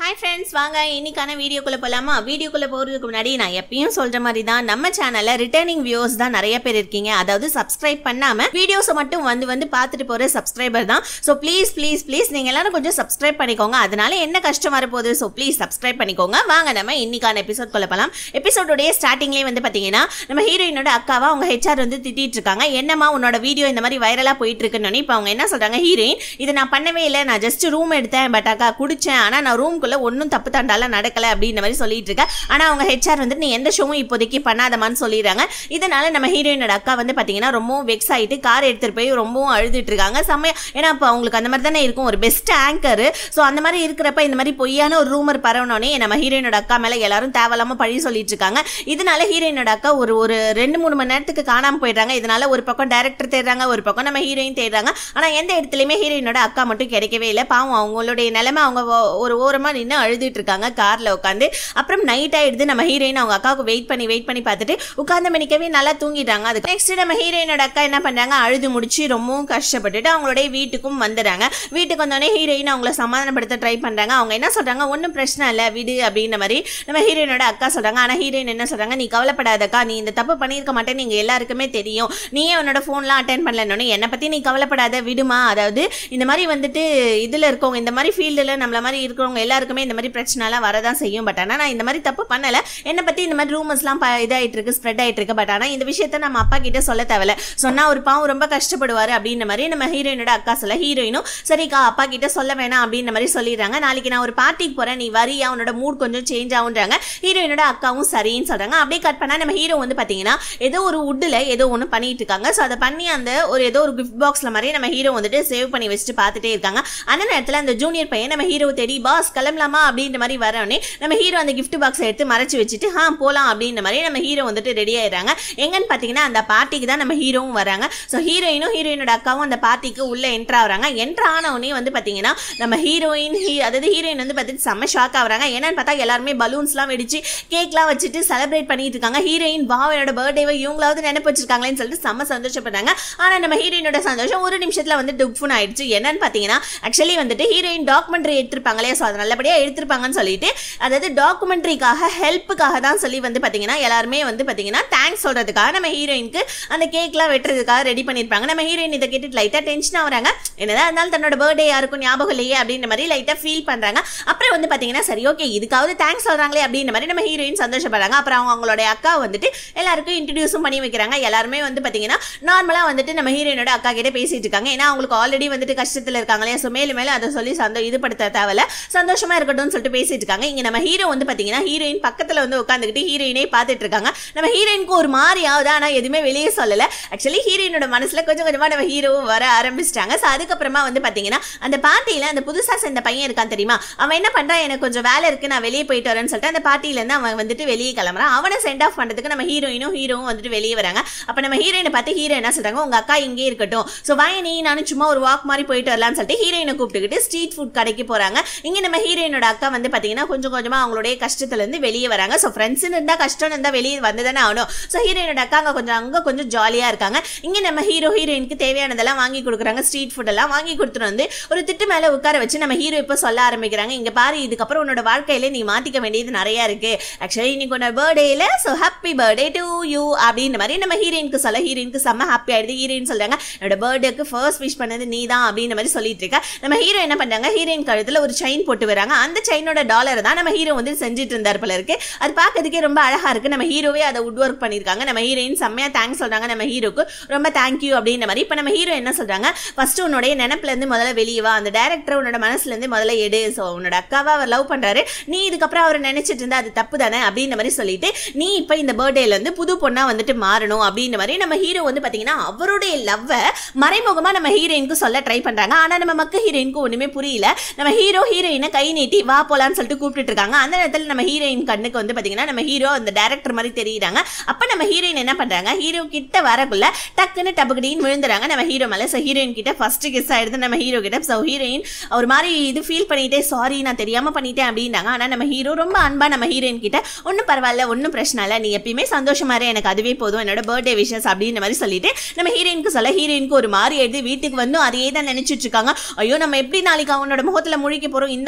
hi friends வாங்க இன்னைக்கான வீடியோக்குள்ள போலாமா வீடியோக்குள்ள போறதுக்கு முன்னாடி நான் எப்பயும் சொல்ற மாதிரி தான் நம்ம சேனல்ல ரிட்டர்னிங் வியூஸ் தான் நிறைய பேர் இருக்கீங்க அதாவது சப்ஸ்கிரைப் பண்ணாம வீடியோஸை மட்டும் வந்து வந்து பார்த்துட்டு போற சப்ஸ்கிரைபர் தான் ஸோ ப்ளீஸ் ப்ளீஸ் ப்ளீஸ் நீங்க எல்லாரும் கொஞ்சம் சப்ஸ்கிரைப் பண்ணிக்கோங்க அதனால என்ன கஷ்டம் வரப்போகுது ஸோ ப்ளீஸ் சப்ஸ்கிரைப் பண்ணிக்கோங்க வாங்க நம்ம இன்னைக்கான எபிசோட் கொள்ள போலாம் எபிசோடோடைய ஸ்டார்டிங்லேயே வந்து பாத்தீங்கன்னா நம்ம ஹீரோயினோட அக்காவா அவங்க ஹெச்ஆர் வந்து திட்டிட்டு இருக்காங்க என்னம்மா உன்னோட வீடியோ இந்த மாதிரி வைரலா போயிட்டு இருக்குன்னு இப்போ அவங்க என்ன சொல்றாங்க ஹீரோயின் இதை நான் பண்ணவே இல்லை நான் ஜஸ்ட் ரூம் எடுத்தேன் பட் அக்கா குடிச்சேன் ஆனா நான் ரூம்குள்ள ஒன்றும் தப்பு தாண்டால நடக்கல அப்படின்ற மாதிரி சொல்லிட்டு இருக்கேன் ஆனா அவங்க ஹெச்ஆர் வந்து நீ எந்த ஷோவும் இப்போதைக்கு பண்ணாதமான்னு சொல்லிடுறாங்க இதனால நம்ம ஹீரோயினோட அக்கா வந்து பாத்தீங்கன்னா ரொம்பவும் வெக்ஸ் ஆயிட்டு கார் எடுத்துட்டு போய் ரொம்பவும் அழுதுட்டு இருக்காங்க செம்மையா ஏன்னா அப்போ அவங்களுக்கு அந்த மாதிரி தானே இருக்கும் ஒரு பெஸ்ட் ஆங்கர் ஸோ அந்த மாதிரி இருக்கிறப்ப இந்த மாதிரி பொய்யான ஒரு ரூமர் பரவனோடனே நம்ம ஹீரோயினோட அக்கா மேல எல்லாரும் தேவையில்லாம பழி சொல்லிட்டு இருக்காங்க இதனால ஹீரோயினோட அக்கா ஒரு ஒரு ரெண்டு மூணு மணி நேரத்துக்கு காணாம போயிடுறாங்க இதனால ஒரு பக்கம் டேரக்டர் தேடுறாங்க ஒரு பக்கம் நம்ம ஹீரோயின் தேடுறாங்க ஆனா எந்த இடத்துலயுமே ஹீரோயினோட அக்கா மட்டும் கிடைக்கவே இல்லை பாவம் அவங்களுடைய நிலைமை அவங்க ஒ- ஒரு ஓரமா நின்று அழுதுட்டு இருக்காங்க கார்ல உட்காந்து அப்புறம் நைட் ஆயிடுது நம்ம ஹீரோயின் அவங்க அக்காவுக்கு வெயிட் பண்ணி வெயிட் பண்ணி பார்த்துட்டு உட்கார்ந்த மணிக்கவே நல்லா தூங்கிட்டாங்க அதுக்கு நெக்ஸ்ட் நம்ம ஹீரோயினோட அக்கா என்ன பண்றாங்க அழுது முடிச்சு ரொம்பவும் கஷ்டப்பட்டுட்டு அவங்களுடைய வீட்டுக்கும் வந்துடுறாங்க வீட்டுக்கு வந்தோடனே ஹீரோயின் அவங்கள சமாதானப்படுத்த ட்ரை பண்றாங்க அவங்க என்ன சொல்றாங்க ஒன்றும் பிரச்சனை இல்லை விடு அப்படின்ற மாதிரி நம்ம ஹீரோயினோட அக்கா சொல்றாங்க ஆனா ஹீரோயின் என்ன சொல்றாங்க நீ கவலைப்படாதக்கா நீ இந்த தப்பு பண்ணியிருக்க மாட்டேன்னு நீங்க எல்லாருக்குமே தெரியும் நீயே உன்னோட ஃபோன்லாம் அட்டன் பண்ணலன்னு என்னை பத்தி நீ கவலைப்படாத விடுமா அதாவது இந்த மாதிரி வந்துட்டு இதுல இருக்கவங்க இந்த மாதிரி ஃபீல்டில் நம்மள மாதிரி இருக்கிறவங்க எல்லாருக்குமே இந்த மாதிரி பிரச்சனைலாம் வரதான் செய்யும் பட் ஆனால் நான் இந்த மாதிரி தப்பு பண்ணல என்னை பத்தி இந்த மாதிரி ரூமர்ஸ்லாம் ப இதாயிட்டு இருக்கு ஸ்ப்ரெட் ஆயிட்டு இருக்கு பட் ஆனால் இந்த விஷயத்த நம்ம அப்பா கிட்ட சொல்ல தேவையில்ல சொன்னா ஒரு பாவம் ரொம்ப கஷ்டப்படுவாரு அப்படின்ற மாதிரி நம்ம ஹீரோயினோட அக்கா சொல்ல ஹீரோயினும் சரிக்கா அப்பா கிட்ட சொல்ல வேணாம் அப்படின்ற மாதிரி சொல்லிடுறாங்க நாளைக்கு நான் ஒரு பார்ட்டிக்கு போறேன் நீ வரியா உன்னோட மூட் கொஞ்சம் சேஞ்ச் ஆகுன்றாங்க ஹீரோயினோட அக்காவும் சரின்னு சொல்றாங்க அப்படியே கட் பண்ணா நம்ம ஹீரோ வந்து பாத்தீங்கன்னா ஏதோ ஒரு உட்ல ஏதோ ஒன்று பண்ணிட்டு இருக்காங்க ஸோ அதை பண்ணி அந்த ஒரு ஏதோ ஒரு கிஃப்ட் பாக்ஸ்ல மாதிரி நம்ம ஹீரோ வந்துட்டு சேவ் பண்ணி வச்சுட்டு பார்த்துட்டே இருக்காங்க அந்த நேரத்தில் அந்த ஜூனியர் பையன் நம்ம ஹீரோ தேடி பாஸ் கிளம்பலாமா அப்படின்ற மாதிரி வரவனே நம்ம ஹீரோ அந்த கிஃப்ட் பாக்ஸை எடுத்து மறைச்சு வச்சுட்டு ஆ போலாம் அப்படின்ற மாதிரி நம்ம ஹீரோ வந்துட்டு ரெடி ஆயிடுறாங்க எங்கன்னு பார்த்தீங்கன்னா அந்த பார்ட்டிக்கு தான் நம்ம ஹீரோவும் வராங்க ஸோ ஹீரோயினும் ஹீரோயினோட அக்காவும் அந்த பார்ட்டிக்கு உள்ள என்ட்ரு ஆகுறாங்க என்ட்ரு ஆனவுடனே வந்து பார்த்தீங்கன்னா நம்ம ஹீரோயின் ஹீ அதாவது ஹீரோயின் வந்து பார்த்துட்டு செம்ம ஷாக் ஆகுறாங்க என்னன்னு பார்த்தா எல்லாருமே பலூன்ஸ்லாம் வெடிச்சு கேக்லாம் வச்சுட்டு செலிப்ரேட் பண்ணிட்டு இருக்காங்க ஹீரோயின் வா என்னோட பர்த்டேவை இவங்களாவது நினைப்பு வச்சிருக்காங்களேன்னு சொல்லிட்டு செம்ம சந்தோஷப்படுறாங்க ஆனால் நம்ம ஹீரோயினோட சந்தோஷம் ஒரு நிமிஷத்தில் வந்து டுக்ஃபுன் ஆயிடுச்சு என்னன்னு பார்த்தீங்கன்னா ஆக்சுவலி வந்துட்டு ஹீரோயின் டாக்குமெண்ட்ரி எடுத்திருப்பாங்களே ஸோ அது நல்லபடியாக எடுத்திருப்பாங்கன்னு சொல்லிட்டு அதாவது டாக்குமெண்ட்ரிக்காக ஹெல்ப்புக்காக தான் சொல்லி வந்து பார்த்தீங்கன்னா எல்லாருமே வந்து பார்த்தீங்கன்னா தேங்க்ஸ் சொல்றதுக்காக நம்ம ஹீரோயினுக்கு அந்த கேக்லாம் வெட்டுறதுக்காக ரெடி பண்ணியிருப்பாங்க நம்ம ஹீரோயின் இதை கேட்டுட்டு லைட்டாக டென்ஷன் ஆகுறாங்க என்னதான் இருந்தாலும் தன்னோட பர்த்டே யாருக்கும் ஞாபகம் இல்லையே அப்படின்ற மாதிரி லைட்டாக ஃபீல் பண்ணுறாங்க அப்புறம் வந்து பார்த்தீங்கன்னா சரி ஓகே இதுக்காவது தேங்க்ஸ் சொல்கிறாங்களே அப்படின்ற மாதிரி நம்ம ஹீரோயின் சந்தோஷப்படுறாங்க அப்புறம் அவங்க அவங்களோட அக்கா வந்துட்டு எல்லாருக்கும் இன்ட்ரடியூஸும் பண்ணி வைக்கிறாங்க எல்லாருமே வந்து பார்த்தீங்கன்னா நார்மலாக வந்துட்டு நம்ம ஹீரோயினோட அக்கா கிட்ட பேசிட்டு இருக்காங்க ஏன்னா அவங்களுக்கு ஆல்ரெடி வந்துட்டு கஷ்டத்தில் இருக்காங்களே ஸோ மேலும் மேலும் அதை சொல்லி சந்தோ இதுபடுத்த தேவையில்ல சந்தோஷமா இருக்கட்டும்னு சொல்லிட்டு பேசிட்டு இருக்காங்க இங்க நம்ம ஹீரோ வந்து பார்த்தீங்கன்னா ஹீரோயின் பக்கத்தில் வந்து உட்காந்துக்கிட்டு ஹீரோயினே பார்த்துட்டு இருக்காங்க நம்ம ஹீரோயினுக்கு ஒரு மாதிரி ஆகுது ஆனால் எதுவுமே வெளியே சொல்லலை ஆக்சுவலி ஹீரோயினோட மனசுல கொஞ்சம் கொஞ்சமா நம்ம ஹீரோவும் வர ஆரம்பிச்சிட்டாங்க ஸோ அதுக்கப்புறமா வந்து பார்த்தீங்கன்னா அந்த பார்ட்டியில அந்த புதுசா சேர்ந்த பையன் இருக்கான் தெரியுமா அவன் என்ன பண்றான் எனக்கு கொஞ்சம் வேலை இருக்கு நான் வெளியே போயிட்டு வரேன்னு சொல்லிட்டு அந்த பார்ட்டியில இருந்து அவன் வந்துட்டு வெளியே கிளம்புறான் அவனை சென்ட் ஆஃப் பண்றதுக்கு நம்ம ஹீரோயினும் ஹீரோவும் வந்துட்டு வெளியே வராங்க அப்ப நம்ம ஹீரோயினை பார்த்து ஹீரோ என்ன சொல்றாங்க உங்க அக்கா இங்கே இருக்கட்டும் ஸோ வாய நீ நானும் சும்மா ஒரு வாக் மாதிரி போயிட்டு வரலாம்னு சொல்லிட்டு ஹீரோயினை கூப்பிட்டுக்கிட்டு ஸ்ட்ரீட் ஃபுட் கடைக்கு போறாங்க இங்க நம்ம ஹீரோயினோட அக்கா வந்து பாத்தீங்கன்னா கொஞ்சம் கொஞ்சமா அவங்களுடைய கஷ்டத்துல இருந்து வெளியே வராங்க ஸோ ஃப்ரெண்ட்ஸ்னு இருந்தா கஷ்டம் இருந்தா வெளியே வந்து தானே ஆகணும் ஸோ ஹீரோயினோட அக்கா அங்க கொஞ்சம் அங்க கொஞ்சம் ஜாலியா இருக்காங்க இங்க நம்ம ஹீரோ ஹீரோயினுக்கு தேவையானதெல்லாம் வாங்கி கொடுக்குறாங்க ஸ்ட்ரீட் ஃபுட் எல்லாம் வாங்கி கொடுத்துட்டு வந்து ஒரு திட்டு மேல உட்கார வச்சு நம்ம ஹீரோ இப்போ சொல்ல ஆரம்பிக்கிறாங்க இங்க பாரு இதுக்கப்புறம் உன்னோட வாழ்க்கையில நீ மாத்திக்க வேண்டியது நிறைய இருக்கு ஆக்சுவலி இன்னைக்கு உன்னோட பர்த்டேல so happy birthday to you அப்படின்ற மாதிரி நம்ம ஹீரோயினுக்கு சொல்ல ஹீரோயினுக்கு செம்ம ஹாப்பி ஆயிடுது ஹீரோயின் சொல்றாங்க என்னோட பர்த்டேக்கு ஃபர்ஸ்ட் விஷ் பண்ணது நீ தான் அப்படின்ற மாதிரி சொல்லிட்டு இருக்க நம்ம ஹீரோ என்ன பண்றாங்க ஹீரோயின் கழுத்துல ஒரு செயின் போட்டு வராங்க அந்த செயினோட டாலர் தான் நம்ம ஹீரோ வந்து செஞ்சுட்டு இருந்தார் போல இருக்கு அது பார்க்கறதுக்கே ரொம்ப அழகா இருக்கு நம்ம ஹீரோவே அதை உட் ஒர்க் பண்ணிருக்காங்க நம்ம ஹீரோயின் செம்மையா தேங்க்ஸ் சொல்றாங்க நம்ம ஹீரோக்கு ரொம்ப தேங்க்யூ அப்படின்ற மாதிரி இப்போ நம்ம ஹீரோ என்ன சொல்றாங்க ஃபர்ஸ்ட் உன்னுடைய நினப்புல இருந்து முதல்ல வெளியே வா அந்த டேரக்டர் உன்னோட மனசுல இருந்து முதல்ல எடு ஸோ உன்னோட அக்காவை அவர் லவ் பண்றாரு நீ இதுக்கப்புறம் அவர் நினைச்சிட்டு இருந்தா அது தப்பு தானே அப்படின்ற மாதிரி சொல்லிட்டு நீ இப்போ இந்த பர்த்டேல இருந்து புது பொண்ணா வந்துட்டு மாறணும் அப்படின்ற மாதிரி நம்ம ஹீரோ வந்து பாத்தீங்கன்னா அவருடைய லவ்வை மறைமுகமா நம்ம ஹீரோயினுக்கு சொல்ல ட்ரை பண்றாங்க ஆனா நம்ம மக்க ஹீரோயினுக்கு ஒண்ணுமே புரியல நம்ம ஹீரோ ஹீரோயினை கை நீட்டி வா போலான்னு சொல்லிட்டு கூப்பிட்டுட்டு இருக்காங்க அந்த நேரத்தில் நம்ம ஹீரோயின் கண்ணுக்கு வந்து பாத்தீங்கன்னா நம்ம ஹீரோ அந்த டேரக்டர் மாதிரி தெரியுறாங்க அப்ப நம்ம ஹீரோயின் என்ன பண்றாங்க ஹீரோ கிட்ட வரக்குள்ள டக்குன்னு டபுக்கடின்னு விழுந்துறாங்க நம்ம ஹீரோ மேல ஸோ ஹீரோயின் கிட்ட ஃபர்ஸ்ட் கிஸ் ஆயிடுது நம்ம ஹீரோ கிட்ட ஸோ ஹீரோயின் ஒரு மாதிரி இது ஃபீல் பண்ணிட்டே சாரி நான் தெரியாம பண்ணிட்டேன் அப்படின்னாங்க ஆனா நம்ம ஹீரோ ரொம்ப அன்பா நம்ம ஹீரோயின் கிட்ட ஒன்றும் பரவாயில்ல ஒன்றும் பிரச்சனை இல்லை நீ எப்பயுமே சந்தோஷமா இரு எனக்கு அதுவே போதும் என்னோட பர்த்டே விஷஸ் அப்படின்ற மாதிரி சொல்லிட்டு நம்ம ஹீரோயினுக்கு சொல்ல ஹீரோயினுக்கு ஒரு மாதிரி எடுத்து வீட்டுக்கு வந்தும் அதையே தான் நினைச்சிட்டு இருக்காங்க ஐயோ நம்ம எப்படி நாளைக்கு அவனோட முகத்துல முழிக்க போறோம் இந்த மாதிரி நம்ம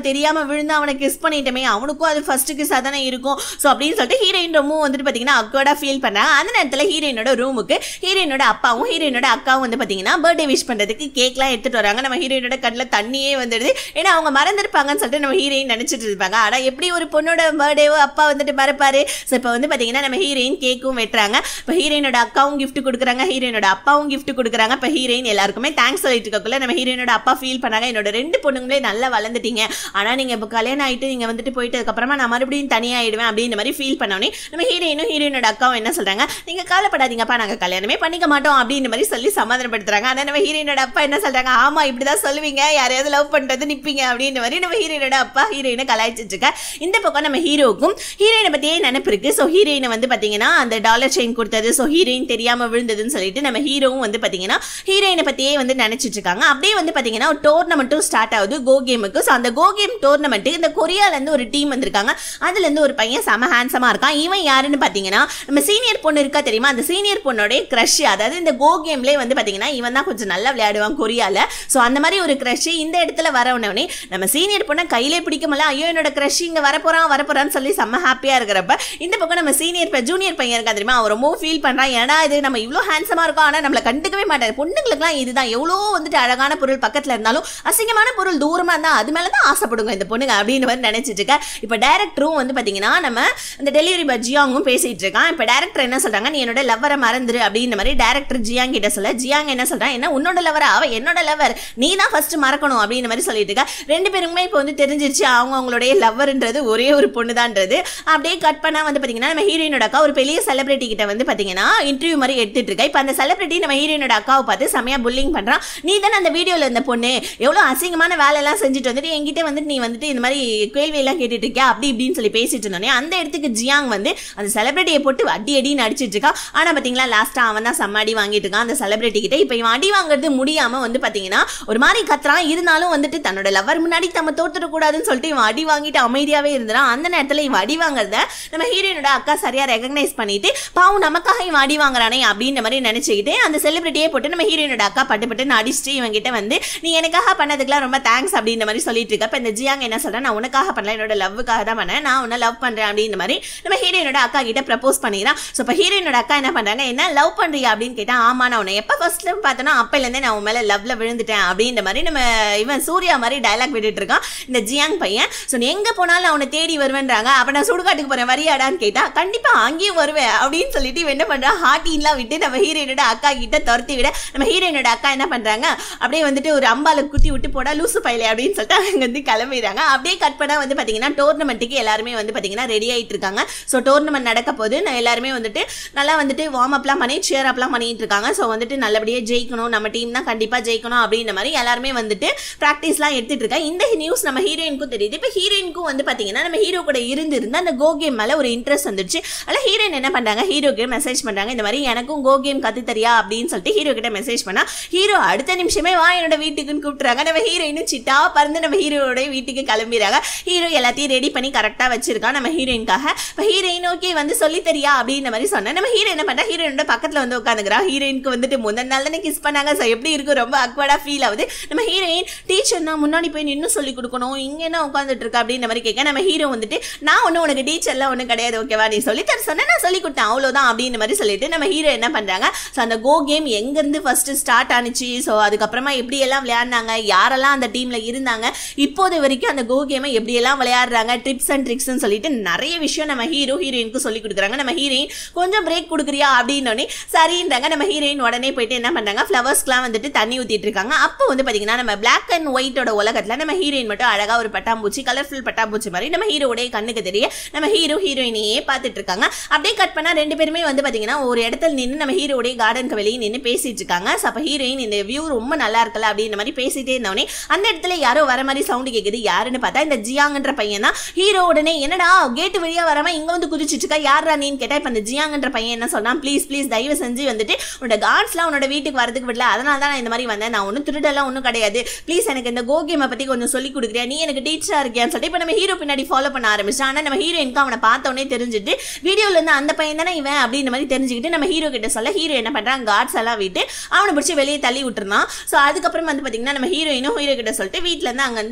தெரியாம விழுந்து அவனை கிஸ் பண்ணிட்டமே அவனுக்கும் அது ஃபர்ஸ்ட் கிஸ் தானே இருக்கும் ஸோ அப்படின்னு சொல்லிட்டு ஹீரோயின் ரொம்ப வந்துட்டு பார்த்தீங்கன்னா அக்வர்டா ஃபீல் பண்ணாங்க அந்த நேரத்தில் ஹீரோயினோட ரூமுக்கு ஹீரோயினோட அப்பாவும் ஹீரோயினோட அக்காவும் வந்து பார்த்தீங்கன்னா பர்த்டே விஷ் பண்ணுறதுக்கு கேக்லாம் எடுத்துட்டு வராங்க நம்ம ஹீரோயினோட கண்ணில் தண்ணியே வந்துடுது ஏன்னா அவங்க மறந்துருப்பாங்கன்னு சொல்லிட்டு நம்ம ஹீரோயின் நினச்சிட்டு இருப்பாங்க ஆனால் எப்படி ஒரு பொண்ணோட பர்த்டேவோ அப்பா வந்துட்டு மறப்பாரு ஸோ இப்போ வந்து பார்த்தீங்கன்னா நம்ம ஹீரோயின் கேக்கும் வெட்டுறாங்க இப்போ ஹீரோயினோட அக்காவும் gift கொடுக்குறாங்க ஹீரோயினோட அப்பாவும் gift கொடுக்குறாங்க இப்போ ஹீரோயின் எல்லாருக்குமே தேங்க்ஸ் சொல்லிட்டு இருக்கக்குள்ள நம்ம ஹீரோயினோட அப்பா ஃபீல் பண்ணாங்க என்னோட ரெண்டு பொண்ணுங்களே நல்லா வளர்ந்துட்டீங்க ஆனால் நீங்கள் இப்போ கல்யாணம் ஆகிட்டு நீங்கள் வந்துட்டு போயிட்டதுக்கப்புறமா நான் மறுபடியும் தனியாகிடுவேன் அப்படின்ற மாதிரி ஃபீல் பண்ணோன்னே நம்ம ஹீரோயினும் ஹீரோயினோட அக்காவும் என்ன சொல்கிறாங்க நீங்கள் கவலைப்படாதீங்கப்பா நாங்கள் கல்யாணமே பண்ணிக்க மாட்டோம் அப்படின்ற மாதிரி சொல்லி சமாதானப்படுத்துறாங்க ஆனால் நம்ம ஹீரோயினோட அப்பா என்ன சொல்கிறாங்க ஆமாம் இப்படி தான் சொல்லுவீங்க யாரையாவது லவ் பண்ணுறது நிற்பீங்க அப்படின்ற மாதிரி நம்ம ஹீரோயினோட அப்பா ஹீரோயினை கலாய்ச்சிட்டு இருக்க இந்த பக்கம் நம்ம ஹீரோவுக்கும் ஹீரோயினை பற்றியே நினைப்பு இருக்கு ஸோ ஹீரோயினை வந்து பார்த்தீங்கன்னா அந்த டாலர் செயின் கொடுத்தது ஸோ ஹீரோயின் தெரியாமல் விழுந்ததுன்னு சொல்லிட்டு நம்ம ஹீரோவும் வந்து பார்த்தீங்கன்னா ஹீரோயினை பற்றியே வந்து நினச்சிட்டு இருக்காங்க அப்படியே வந்து பார்த்தீங்கன்னா ஒரு டோர்னமெண்ட்டும் ஸ்டார்ட் ஆகுது கோ கேமுக்கு ஸோ அந்த கோ கேம் டோர்னமெண்ட்டு இந்த கொரியாலேருந்து ஒரு டீம் வந்திருக்காங்க அதுலேருந்து ஒரு பையன் செம ஹேண்ட்ஸமாக இருக்கான் இவன் யாருன்னு பார்த்தீங்கன்னா நம்ம சீனியர் பொண்ணு இருக்கா தெரியுமா அந்த சீனியர் பொண்ணோடைய க்ரஷ் அதாவது இந்த கோ கேம்லேயே வந்து பார்த்தீங்கன்னா இவன் தான் கொஞ்சம் நல்லா விளையாடுவான் கொரியாவில் ஸோ அந்த மாதிரி ஒரு க்ரஷ் இந்த இடத்துல வரவுனே நம்ம சீனியர் பொண்ணை கையிலே பிடிக்க முடியல ஐயோ என்னோட க்ரஷ் இங்கே வரப்போறான் வரப்போறான்னு சொல்லி செம்ம ஹாப்பியாக இருக்கிறப்ப இந்த பக்கம் நம்ம சீனியர் ஜூனியர் பையன் இருக்கா தெரியுமா அவன் ரொம்ப ஃபீல் பண்ணுறான் ஏன்னா இது நம்ம இவ்வளோ ஹேண்ட்ஸமாக இருக்கோம் ஆனால் நம்மளை கண்டுக்கவே மாட்டாரு பொண்ணுங்களுக்குலாம் இதுதான் எவ்வளோ வந்துட்டு அழகான பொருள் பக்கத்தில் இருந்தாலும் அசிங்கமான பொருள் தூரமாக இருந்தால் அது மேலே தான் ஆசைப்படுங்க இந்த பொண்ணுங்க அப்படின்னு மாதிரி நினைச்சிட்டு இருக்க இப்போ டேரக்டரும் வந்து பார்த்தீங்கன்னா நம்ம அந்த டெலிவரி பாய் ஜியாங்கும் பேசிட்டு இருக்கான் இப்போ டேரக்டர் என்ன சொல்றாங்க நீ என்னோட லவ்வரை மறந்துரு அப்படின்ற மாதிரி டேரக்டர் ஜியாங் கிட்ட சொல்ல ஜியாங் என்ன சொல்றான் என்ன உன்னோட லவரா அவ என்னோட லவர் நீ தான் ஃபர்ஸ்ட் மறக்கணும் அப்படின்ற மாதிரி சொல்லிட்டு இருக்க ரெண்டு பேருக்குமே இப்போ வந்து தெரிஞ்சிருச்சு அவங்க அவங்களுடைய லவ்வர்ன்றது ஒரே ஒரு பொண்ணு தான்ன்றது அப்படியே கட் பண்ணா வந்து பார்த்தீங்கன்னா நம்ம ஹீரோயினோட அக்கா ஒரு பெரிய செலிபிரிட்டி கிட்ட வந்து பார்த்தீங்கன்னா இன்டர்வியூ மாதிரி எடுத்துட்டு இருக்கா இப்போ அந்த செலிபிரிட்டி நம்ம ஹீரோயினோட அக்காவை பார்த்து செமையா புல்லிங் பண்றான் நீ தானே அந்த வீடியோல இருந்த பொண்ணு எவ்வளோ அசிங்கமான வேலை எல்லாம் செஞ்சுட்டு வந்துட்டு என்கிட்ட வந்துட்டு நீ வந்துட்டு இந்த மாதிரி கேள்வி எல்லாம் கேட்டுட்டு இருக்கியா அப்படி இப்படின்னு சொல்லி பேசிட்டு இருந்தோன்னே அந்த இடத்துக்கு ஜியாங் வந்து அந்த செலிபிரிட்டியை போட்டு அடி அடின்னு அடிச்சிட்டு இருக்கான் ஆனா பாத்தீங்களா லாஸ்டா அவன் தான் செம்ம அடி வாங்கிட்டு இருக்கான் அந்த செலிபிரிட்டி கிட்ட இப்போ இவன் அடி வாங்குறது முடியாம வந்து பாத்தீங்கன்னா ஒரு மாதிரி கத்துறான் இருந்தாலும் வந்துட்டு தன்னோட லவர் முன்னாடி நம்ம தோத்துடக்கூடாதுன்னு சொல்லிட்டு இவன் அடி வாங்கிட்டு அமைதியாவே இருந்தான் அந்த நேரத்துல இவன் அடி வாங்குறத நம்ம ஹீரோயினோட அக்கா சரியா ரெகக்னைஸ் பண்ணிட்டு பாவம் நமக்காக இவன் அடி வாங்குறானே அப்படின்ற மாதிரி நினைச்சுக்கிட்டு அந்த செலிபிரிட்டியே போட்டு நம்ம ஹீரோயினோட அக்கா பட்டு பட்டு அடிச்சுட்டு இவன் கிட்ட வந்து நீ எனக்காக பண்ணதுக்குலாம் ரொம்ப தேங்க்ஸ் அப்படின்ற மாதிரி சொல்லிட்டு இருக்க இப்போ இந்த ஜியாங் என்ன சொல்றேன் நான் உனக்காக பண்ணல என்னோட லவ்வுக்காக தான் பண்ணேன் நான் உன்னை லவ் பண்றேன் அப்படின்ற மாதிரி நம்ம ஹீரோயினோட அக்கா கிட்ட ப்ரப்போஸ் பண்ணிக்கிறான் ஸோ இப்போ ஹீரோயினோட அக்கா என்ன பண்றாங்க என்ன லவ் பண்றியா அப்படின்னு கேட்டா ஆமா நான் உன்னை எப்போ ஃபர்ஸ்ட் டைம் பார்த்தேன்னா அப்பையிலேருந்தே நான் உன் மேல லவ்ல விழுந்துட்டேன் அப்படின்ற மாதிரி நம்ம இவன் சூர்யா மாதிரி டயலாக் விட்டுட்டு இருக்கான் இந்த ஜியாங் பையன் ஸோ நீ எங்க போனாலும் அவனை தேடி வருவேன்றாங்க அப்ப நான் சுடுகாட்டுக்கு போறேன் வரியாடான்னு கேட்டா கண்டிப்பா அங்கேயும் வருவேன் அப்படின்னு சொல்லிட்டு இவன் என்ன பண்றான் ஹாட்டின்லாம் விட்டு நம்ம ஹீரோயினோட அக்கா கிட்ட துரத்தி விட நம்ம ஹீரோயினோட அக்கா என்ன பண்றாங்க அப்படியே வந்துட்டு ஒரு அம்பால குத்தி விட்டு போடா லூசு பையலே அப்படின்னு சொல்லிட்டு அவங்க வந்து கிளம்பிடுறாங்க அப்படியே கட் பண்ணா வந்து பாத்தீங்கன்னா டோர்னமெண்ட்டுக்கு எல்லாருமே வந்து பாத்தீங்கன்னா ரெடி ஆயிட்டு இருக்காங்க ஸோ டோர்னமெண்ட் நடக்க போது நான் எல்லாருமே வந்துட்டு நல்லா வந்துட்டு வார்ம் அப்லாம் பண்ணி சேர் அப்லாம் பண்ணிட்டு இருக்காங்க ஸோ வந்துட்டு நல்லபடியாக ஜெயிக்கணும் நம்ம டீம் தான் கண்டிப்பாக ஜெயிக்கணும் அப்படின்ற மாதிரி எல்லாருமே வந்துட்டு ப்ராக்டிஸ்லாம் எடுத்துட்டு இருக்காங்க இந்த நியூஸ் நம்ம ஹீரோயினுக்கும் தெரியுது இப்போ ஹீரோயினுக்கும் வந்து பார்த்தீங்கன்னா நம்ம ஹீரோ கூட இருந்து இருந்து அந்த கோ கேம் மேலே ஒரு இன்ட்ரெஸ்ட் வந்துருச்சு அதில் ஹீரோயின் என்ன பண்ணுறாங்க ஹீரோக்கு மெசேஜ் பண்ணுறாங்க இந்த மாதிரி எனக்கும் கோ கேம் கற்று தரியா அப்படின்னு சொல்லிட்டு ஹீரோ கிட்ட மெசேஜ் பண்ணா ஹீரோ அடுத்த நிமிஷமே வா என்னோட வீட்டுக்குன்னு கூப்பிட்டுறாங்க நம்ம ஹீரோயினும் சிட்டா பறந்து நம்ம ஹீரோட வீட்டுக்கு கிளம்பிடுறாங்க ஹீரோ எல்லாத்தையும் ரெடி பண்ணி கரெக்டாக வச்சிருக்கான் நம்ம ஹீரோயின்காக இப்போ ஹீரோயின் ஓகே வந்து சொல்லி தரியா அப்படின்ற மாதிரி சொன்னேன் நம்ம ஹீரோ என்ன பண்ணா ஹீரோயினோட பக்கத்தில் வந்து உட்காந்துக்கிறா ஹீரோயினுக்கு வந்துட்டு முந்தின நாள் தானே கிஸ் பண்ணாங்க ஸோ எப்படி இருக்கும் ரொம்ப அக்வர்டாக ஃபீல் ஆகுது நம்ம ஹீரோயின் டீச்சர் தான் முன்னாடி போய் நின்று சொல்லி கொடுக்கணும் இங்கே என்ன உட்காந்துட்டு இருக்கா அப்படின்ற மாதிரி கேட்க நம்ம ஹீரோ வந்துட்டு நான் ஒன்றும் உனக்கு டீச்சர்லாம் ஒன்றும் கிடையாது ஓகேவா நீ சொல்லி தர சொன்ன நான் சொல்லி கொடுத்தேன் அவ்வளோதான் அப்படின்ற மாதிரி சொல்லிட்டு நம்ம ஹீரோ என்ன பண்ணுறாங்க ஸோ அந்த கோ கேம் எங்கேருந்து ஃபர்ஸ்ட் ஸ்டார்ட் ஆனிச்சு ஸோ அதுக்கப்புறமா எப்படியெல்லாம் விளையாடினாங்க யாரெல்லாம் அந்த டீமில் இருந்தாங்க இப்போது வரைக்கும் அந்த கோ கேமை எப்படியெல்லாம் விளையாடுறாங்க ட்ரிப்ஸ் அண்ட் ட்ரிக்ஸ்னு சொல்லிட்டு நிறைய விஷயம் நம்ம ஹீரோ ஹீரோயினுக்கு சொல்லி கொடுக்குறாங்க நம்ம ஹீரோயின் கொஞ்சம் பிரேக் கொடுக்குறியா அப்படின்னோடனே சரின்றாங்க நம்ம ஹீரோயின் உடனே போயிட்டு என்ன பண்ணுறாங்க ஃப்ளவர்ஸ்க்குலாம் வந்துட்டு தண்ணி ஊற்றிட்டு இருக்காங்க அப்போ வந்து பார்த்தீங்கன்னா நம்ம பிளாக் அண்ட் ஒயிட்டோட உலகத்தில் நம்ம ஹீரோயின் மட்டும் அழகாக ஒரு பட்டாம்பூச்சி கலர்ஃபுல் பட்டாம்பூச்சி மாதிரி நம்ம ஹீரோடைய கண்ணுக்கு தெரிய நம்ம ஹீரோ ஹீரோயினையே பார்த்துட்டு இருக்காங்க அப்படியே கட் பண்ணால் ரெண்டு பேருமே வந்து பார்த்தீங்கன்னா ஒரு இடத்துல நின்று நம்ம ஹீரோடைய கார்டனுக்கு வெளியே நின்று பேசிட்டு இருக்காங்க ஸோ அப்போ ஹீரோயின் இந்த வியூ ரொம்ப நல்லா இருக்கல அப்படின்ற மாதிரி பேசிட்டே இருந்தவனே அந்த இடத்துல யாரோ வர மாதிரி சவுண்டு கேட்குது யாருன்னு பார்த்தா இந்த ஜியாங்கன்ற பையன் தான் ஹீரோ உடனே என்னடா கேட்டு வழியா வராம இங்க வந்து குதிச்சிட்டு இருக்கா யாரா நீன்னு கேட்டா இப்ப இந்த ஜியாங்கன்ற பையன் என்ன சொன்னான் ப்ளீஸ் ப்ளீஸ் தயவு செஞ்சு வந்துட்டு உன்னோட கார்ட்ஸ்லாம் உன்னோட வீட்டுக்கு வரதுக்கு விடல அதனால தான் நான் இந்த மாதிரி வந்தேன் நான் ஒன்றும் திருடெல்லாம் ஒன்றும் கிடையாது ப்ளீஸ் எனக்கு இந்த கோ கேமை பத்தி கொஞ்சம் சொல்லி கொடுக்குறியா நீ எனக்கு டீச்சரா இருக்கியான்னு சொல்லிட்டு இப்போ நம்ம ஹீரோ பின்னாடி ஃபாலோ பண்ண ஆரம்பிச்சோம் ஆனால் நம்ம ஹீரோயினுக்கு அவனை பார்த்தோன்னே தெரிஞ்சுட்டு வீடியோல இருந்து அந்த பையன் தானே இவன் அப்படின்ற மாதிரி தெரிஞ்சுக்கிட்டு நம்ம ஹீரோ கிட்ட சொல்ல ஹீரோ என்ன பண்றான் கார்ட்ஸ் எல்லாம் விட்டு அவனை பிடிச்சி வெளியே தள்ளி விட்டுருந்தான் ஸோ அதுக்கப்புறம் வந்து பார்த்தீங்கன்னா நம்ம ஹீரோயினும் ஹீரோ கிட்ட சொல்லிட்டு வீட்டில் இருந்து அங்கேருந்து அவங்களுடைய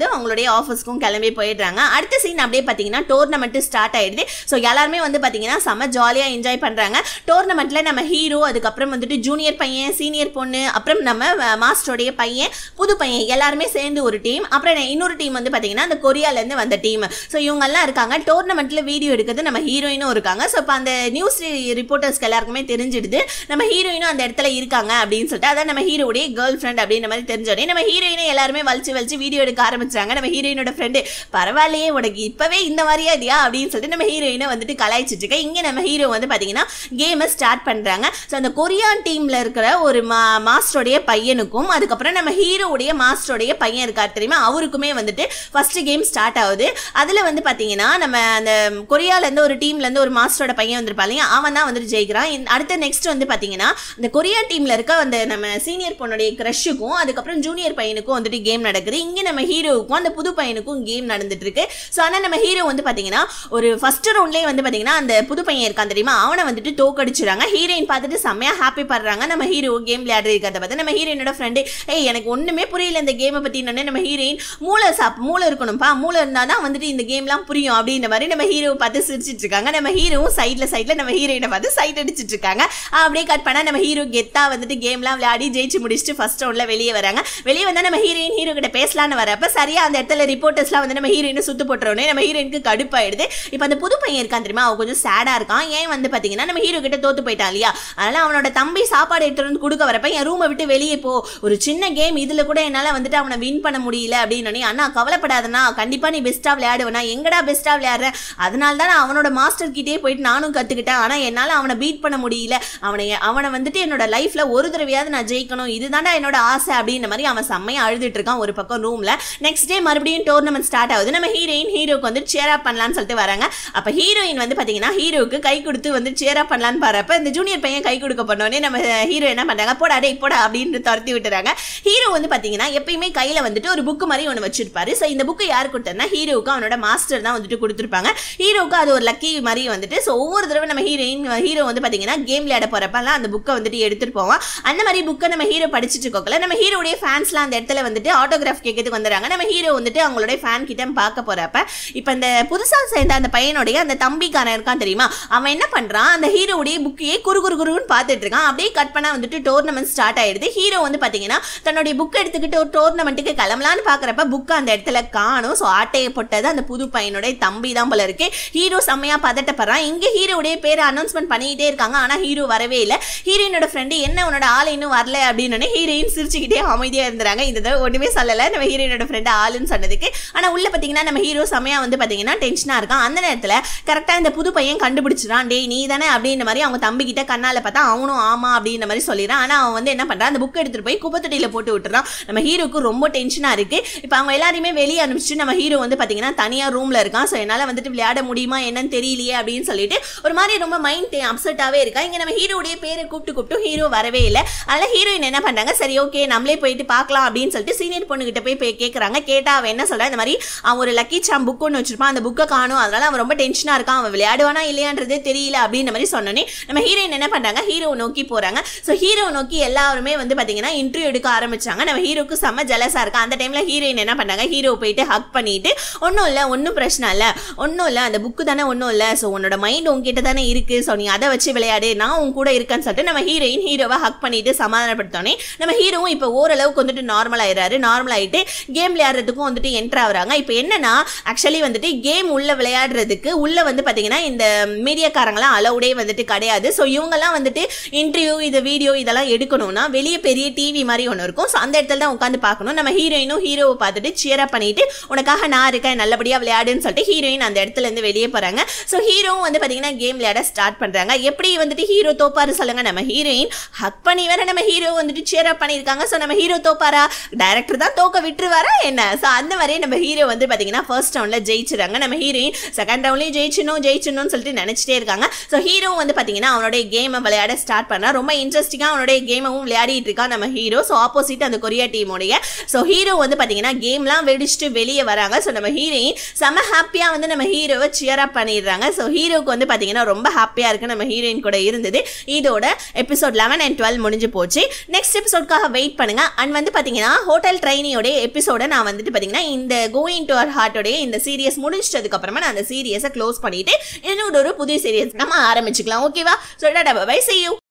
அப்படியே ஆஃபீஸ்க்கும் கிளம்பி போயிடுறாங்க அடுத்த சீன் அப்படியே பார்த்தீங்கன்னா டோர்னமெண்ட் ஸ்டார்ட் ஆயிடுது ஸோ எல்லாருமே வந்து பார்த்தீங்கன்னா செம்ம ஜாலியாக என்ஜாய் பண்ணுறாங்க டோர்னமெண்ட்டில் நம்ம ஹீரோ அதுக்கப்புறம் வந்துட்டு ஜூனியர் பையன் சீனியர் பொண்ணு அப்புறம் நம்ம மாஸ்டருடைய பையன் புது பையன் எல்லாருமே சேர்ந்து ஒரு டீம் அப்புறம் இன்னொரு டீம் வந்து பார்த்தீங்கன்னா அந்த கொரியாலேருந்து வந்த டீம் ஸோ இவங்கெல்லாம் இருக்காங்க டோர்னமெண்ட்டில் வீடியோ எடுக்கிறது நம்ம ஹீரோயினும் இருக்காங்க ஸோ இப்போ அந்த நியூஸ் ரிப்போர்ட்டர்ஸ்க்கு எல்லாருக்குமே தெரிஞ்சிடுது நம்ம ஹீரோயினும் அந்த இடத்துல இருக்காங்க அப்படின்னு சொல்லிட்டு அதான் நம்ம ஹீரோடைய கேர்ள் ஃப்ரெண்ட் அப்படின்ற மாதிரி தெரிஞ்சோடனே நம்ம ஹீரோயினை எல்லாருமே வலிச்சு வலிச்சு வீடியோ எடுக்க ஆரம்பிச்சாங்க நம்ம ஹீரோயினோட ஃப்ரெண்டு பரவாயில்லையே உனக்கு இப்பவே இந்த மாதிரியா இல்லையா அப்படின்னு சொல்லிட்டு நம்ம ஹீரோயினை வந்துட்டு கலாய்ச்சிட்டு இருக்க இங்கே நம்ம ஹீரோ வந்து பார்த்தீங்கன்னா கேமை ஸ்டார்ட் பண்ணுறாங்க ஸோ அந்த கொரியான் டீமில் இருக்கிற ஒரு மா மாஸ்டருடைய பையனுக்கும் அதுக்கப்புறம் நம்ம ஹீரோவுடைய மாஸ்டருடைய பையன் இருக்கார் தெரியுமா அவருக்குமே வந்துட்டு ஃபர்ஸ்ட் கேம் ஸ்டார்ட் ஆகுது அதில் வந்து பார்த்தீங்கன்னா நம்ம அந்த கொரியாலேருந்து ஒரு டீம்லேருந்து ஒரு மாஸ்டரோட பையன் வந்திருப்பா இல்லையா அவன் தான் வந்துட்டு ஜெயிக்கிறான் இந்த- அடுத்த நெக்ஸ்ட் வந்து பார்த்தீங்கன்னா அந்த கொரியா டீமில் இருக்க அந்த நம்ம சீனியர் பொண்ணுடைய க்ரஷுக்கும் அதுக்கப்புறம் ஜூனியர் பையனுக்கும் வந்துட்டு கேம் நடக்குது இங்கே நம்ம ஹீரோவுக்கும் அந்த புது பையனுக்கும் கேம் நடந்துட்டு இருக்கு ஸோ ஆனால் நம்ம ஹீரோ வந்து பார்த்தீங்கன்னா ஒரு ஃபர்ஸ்ட் ரவுண்ட்லேயே வந்து பார்த்தீங்கன்னா அந்த புது பையன் இருக்கான் தெரியுமா அவனை வந்துட்டு தோக்கடிச்சிடுறாங்க ஹீரோயின் பார்த்துட்டு செம்மையாக ஹாப்பி படுறாங்க நம்ம ஹீரோ கேம் விளையாடுறது இருக்கிறத பார்த்து நம்ம ஹீரோயினோட ஃப்ரெண்டு ஏய் எனக்கு ஒன்றுமே புரியல இந்த கேமை பற்றி என்னன்னு நம்ம ஹீரோயின் மூளை சாப் மூளை இருக்கணும்ப்பா மூளை இருந்தால் தான் வந்துட்டு இந்த கேம்லாம் புரியும் அப்படின்ற மாதிரி நம்ம ஹீரோவை பார்த்து சிரிச்சிட்டு இருக்காங்க நம்ம ஹீரோவும் சைடில் சைடில் நம்ம ஹீரோயினை பார்த்து சைட் அடிச்சிட்டு இருக்காங்க அப்படியே கட் பண்ணால் நம்ம ஹீரோ கெத்தாக வந்துட்டு கேம்லாம் விளையாடி ஜெயிச்சு முடிச்சுட்டு ஃபர்ஸ்ட் ரவுண்டில் வெளியே வராங்க வெளியே வந்தால் நம்ம ஹீரோயின் ஹீரோ கிட்ட பேசலான்னு வரப்ப சரியா அந்த இடத்துல ரிப்போர்ட்டர்ஸ்லாம் வந்து நம்ம ஹீரோயினை சுத்து போட்டுறோன்னே நம்ம ஹீரோயினுக்கு கடுப்பாயிடுது இப்போ அந்த புது பையன் இருக்கான் தெரியுமா அவன் கொஞ்சம் சேடாக இருக்கான் ஏன் வந்து பார்த்தீங்கன்னா நம்ம ஹீரோ கிட்ட தோத்து போயிட்டான் இல்லையா அதனால அவனோட தம்பி சாப்பாடு எடுத்துட்டு வந்து கொடுக்க வரப்ப என் ரூமை விட்டு வெளியே போ ஒரு சின்ன கேம் இதில் கூட என்னால் வந்துட்டு அவனை வின் பண்ண முடியல அப்படின்னு அண்ணா கவலைப்படாதண்ணா கண்டிப்பாக நீ பெஸ்ட்டாக விளையாடுவனா எங்கடா பெஸ்ட்டாக விளையாடுறேன் அதனால தான் நான் அவனோட மாஸ்டர் கிட்டே போயிட்டு நானும் கற்றுக்கிட்டேன் ஆனால் என்னால் அவனை பீட் பண்ண முடியல அவனை அவனை வந்துட்டு என்னோட லைஃப்பில் ஒரு தடவையாவது நான் ஜெயிக்கணும் இதுதான்டா என்னோட ஆசை அப்படின்ற மாதிரி அவன் செம்மையாக அழுதுட்டு இருக்கான் ஒரு பக்கம் ரூமில் நெக்ஸ்ட் டே மறுபடியும் டோர்னமெண்ட் ஸ்டார்ட் ஆகுது நம்ம ஹீரோயின் ஹீரோக்கு வந்து சேர் அப் பண்ணலான்னு சொல்லிட்டு வராங்க அப்போ ஹீரோயின் வந்து பார்த்தீங்கன்னா ஹீரோக்கு கை கொடுத்து வந்து சேர் அப் பண்ணலான்னு பாருப்ப இந்த ஜூனியர் பையன் கை கொடுக்க பண்ணோடனே நம்ம ஹீரோ என்ன பண்ணுறாங்க போடா டேய் போடா அப்படின்னு துரத்தி விட்டுறாங்க ஹீரோ வந்து பார்த்தீங்கன்னா எப்பயுமே கையில் வந்துட்டு ஒரு புக்கு மாதிரி ஒன்று வச்சிருப்பாரு ஸோ இந்த புக்கு யார் கொடுத்தனா ஹீரோவுக்கு அவனோட மாஸ்டர் தான் வந்துட்டு கொடுத்துருப்பாங்க ஹீரோவுக்கு அது ஒரு லக்கி மாதிரி வந்துட்டு ஸோ ஒவ்வொரு தடவை நம்ம ஹீரோயின் ஹீரோ வந்து பார்த்தீங்கன்னா கேம் விளையாட போகிறப்பெல்லாம் அந்த புக்கை வந்துட்டு எடுத்துட்டு போவான் அந்த மாதிரி புக்கை நம்ம ஹீரோ படிச்சுட்டு இருக்கோம்ல நம்ம ஹீரோடைய ஃபேன்ஸ்லாம் அந்த இடத்துல வந்துட்டு ஆட்டோகிராஃப் கேட்கறதுக்கு வந்துடுறாங்க நம்ம ஹீரோ வந்துட்டு அவங்களுடைய ஃபேன் கிட்ட பார்க்க போறப்ப இப்போ இந்த புதுசாக சேர்ந்த அந்த பையனுடைய அந்த தம்பிக்காரன் இருக்கான் தெரியுமா அவன் என்ன பண்றான் அந்த ஹீரோடைய புக்கையே குறு குறு குருன்னு பார்த்துட்டு இருக்கான் அப்படியே கட் பண்ணா வந்துட்டு டோர்னமெண்ட் ஸ்டார்ட் ஆயிடுது ஹீரோ வந்து பாத்தீங்கன்னா தன்னுடைய புக் எடுத்துக்கிட்டு ஒரு டோர்னமெண்ட்டுக்கு கிளம்பலான்னு பாக்குறப்ப புக் அந்த இடத்துல காணும் ஸோ ஆட்டையை போட்டது அந்த புது பையனுடைய தம்பி தான் போல இருக்கு ஹீரோ செம்மையா பதட்டப்படுறான் இங்க ஹீரோடைய பேரை அனௌன்ஸ்மெண்ட் பண்ணிக்கிட்டே இருக்காங்க ஆனா ஹீரோ வரவே இல்லை ஹீரோயினோட ஃப்ரெண்டு என்ன உன்னோட ஆள் இன்னும் வரல அப்படின்னு ஹீரோயின் சிரிச்சுக்கிட்டே அமைதியா இருந்தாங்க இந்த தடவை ஒண்ணுமே சொல்லல நம்ம ஹீரோயினோட ஃப்ரெண்டு ஆளுன்னு சொன்னதுக்கு ஆனா உள்ள பாத்தீங்கன்னா நம்ம ஹீரோ செம்மையா வந்து பாத்தீங்கன்னா டென்ஷனா இருக்கான் அந்த நேரத்துல கரெக்டா இந்த புது பையன் கண்டுபிடிச்சிடான் டேய் நீ தானே அப்படின்ற மாதிரி அவங்க தம்பி கிட்ட கண்ணால பார்த்தா அவனும் ஆமா அப்படின்ற மாதிரி சொல்லிடுறான் ஆனா அவன் வந்து என்ன பண்றான் அந்த புக் எடுத்துட்டு போய் குப்பத்தொட்டியில போட்டு விட்டுறான் நம்ம ஹீரோக்கு ரொம்ப டென்ஷனா இருக்கு இப்போ அவங்க எல்லாரையுமே வெளியே அனுப்பிச்சு நம்ம ஹீரோ வந்து பாத்தீங்கன்னா தனியா ரூம்ல இருக்கான் ஸோ என்னால வந்துட்டு விளையாட முடியுமா என்னன்னு தெரியலையே அப்படின்னு சொல்லிட்டு ஒரு மாதிரி ரொம்ப மைண்ட் அப்செட்டாவே இருக்கா இங்க நம்ம ஹீரோடைய பேரை கூப்பிட்டு கூப்பிட்டு ஹீரோ வரவே இல்லை அதனால ஹீரோயின் என்ன பண்றாங்க சரி ஓகே நம்மளே போயிட்டு பார்க்கலாம் அப்படின்னு சொல்லிட்டு சீனியர் பொண்ணு கிட்ட போய் போய் கேட்கறாங்க கேட்டா அவன் என்ன சொல்றா இந்த மாதிரி அவன் ஒரு லக்கி சாம் புக் ஒன்று வச்சிருப்பான் அந்த புக்கை காணும் அதனால அவன் ரொம்ப டென்ஷனா இருக்கான் அவன் விளையாடுவானா இல்லையான்றதே தெரியல அப்படின்ற மாதிரி சொன்னோன்னே நம்ம ஹீரோயின் என்ன பண்றாங்க ஹீரோ நோக்கி போறாங்க ஸோ ஹீரோ நோக்கி எல்லாருமே வந்து பாத்தீங்கன்னா இன்டர்வியூ எடுக்க ஆரம்பிச்சாங்க நம்ம ஹீரோக்கு செம்ம ஜலசா இருக்கா அந்த டைம்ல ஹீரோயின் என்ன பண்ணாங்க ஹீரோ போயிட்டு ஹக் பண்ணிட்டு ஒன்றும் இல்லை ஒன்றும் பிரச்சனை இல்லை ஒன்றும் இல்லை அந்த புக்கு தானே ஒன்றும் இல்லை ஸோ உன்னோட மைண்ட் உங்ககிட்ட தானே இருக்கு ஸோ நீ அதை வச்சு விளையாடு நான் உன் கூட இருக்கேன்னு சொல்லிட்டு நம்ம ஹீரோயின் ஹீரோவை ஹக் பண்ணிட்டு சமாதானப்படுத்தோன்னே நம்ம ஹீரோவும் இப்போ ஓரளவுக்கு வந்துட்டு நார்மல் ஆயிடுறாரு நார்மல் ஆயிட்டு கேம் விளையாடுறதுக்கும் வந்துட்டு என்டர் ஆகுறாங்க இப்போ என்னன்னா ஆக்சுவலி வந்துட்டு கேம் உள்ள விளையாடுறதுக்கு உள்ள வந்து பாத்தீங்கன்னா இந்த மீடியாக்காரங்களாம் அலௌடே வந்துட்டு கிடையாது ஸோ இவங்கெல்லாம் வந்துட்டு இன்டர்வியூ இது வீடியோ இதெல்லாம் எடுக்கணும்னா வெளியே பெரிய டிவி மாதிரி ஒன்று இருக்கும் ஸோ அந்த இடத்துல தான் உட்காந்து பார்க்கணும் நம்ம ஹீரோயினும் ஹீரோவை பார்த்துட்டு சியரப் பண்ணிட்டு உனக்காக நான் இருக்கேன் நல்லபடியாக விளையாடுன்னு சொல்லிட்டு ஹீரோயின் அந்த இடத்துல இருந்து வெளியே போறாங்க ஸோ ஹீரோவும் வந்து பாத்தீங்கன்னா கேம் விளையாட ஸ்டார்ட் பண்றாங்க எப்படி வந்துட்டு ஹீரோ தோப்பாரு சொல்லுங்க நம்ம ஹீரோயின் ஹக் பண்ணி வேற நம்ம ஹீரோ வந்துட்டு சியரப் பண்ணியிருக்காங்க ஸோ நம்ம ஹீரோ தோப்பாரா டேரக்டர் தான் தோக்க விட்டுருவாரா என்ன ஸோ அந்த மாதிரி நம்ம ஹீரோ வந்து பாத்தீங்கன்னா ஃபர்ஸ்ட் ரவுண்ட்ல ஜெயிச்சிடுறாங்க நம்ம ஹீரோயின் செகண்ட் ரவுண்ட்லயும் ஜெயிச்சணும் ஜெயிச்சணும்னு சொல்லிட்டு நினைச்சிட்டே இருக்காங்க ஸோ ஹீரோ வந்து பாத்தீங்கன்னா அவனுடைய கேமை விளையாட ஸ்டார்ட் பண்ணா ரொம்ப இன்ட்ரெஸ்டிங்காக அவனுடைய கேமும் விளையாடிட்டு இருக்கான் நம்ம ஹீரோ ஸோ ஆப்போசிட் அந்த கொரியா டீமோடைய ஸோ ஹீரோ வந்து பார்த்தீங்கன்னா கேம்லாம் வெடிச்சிட்டு வெளியே வராங்க ஸோ நம்ம ஹீரோயின் செம ஹாப்பியாக வந்து நம்ம ஹீரோவை சியர் அப் பண்ணிடுறாங்க ஸோ ஹீரோக்கு வந்து பார்த்தீங்கன்னா ரொம்ப ஹாப்பியாக இருக்கு நம்ம ஹீரோயின் கூட இருந்தது இதோட எபிசோட் லெவன் அண்ட் டுவெல் முடிஞ்சு போச்சு நெக்ஸ்ட் எபிசோட்காக வெயிட் பண்ணுங்க அண்ட் வந்து பார்த்தீங்கன்னா ஹோட்டல் ட்ரைனியோட எபிசோட நான் வந்துட்டு பார்த்தீங்கன்னா இந்த கோயிங் டு அவர் ஹார்ட்டோடைய இந்த சீரியஸ் முடிச்சிட்டதுக்கு அப்புறமா நான் அந்த சீரியஸை க்ளோஸ் பண்ணிட்டு இன்னொரு ஒரு புதிய சீரியஸ் நம்ம ஆரம்பிச்சுக்கலாம் ஓகேவா ஸோ பை see you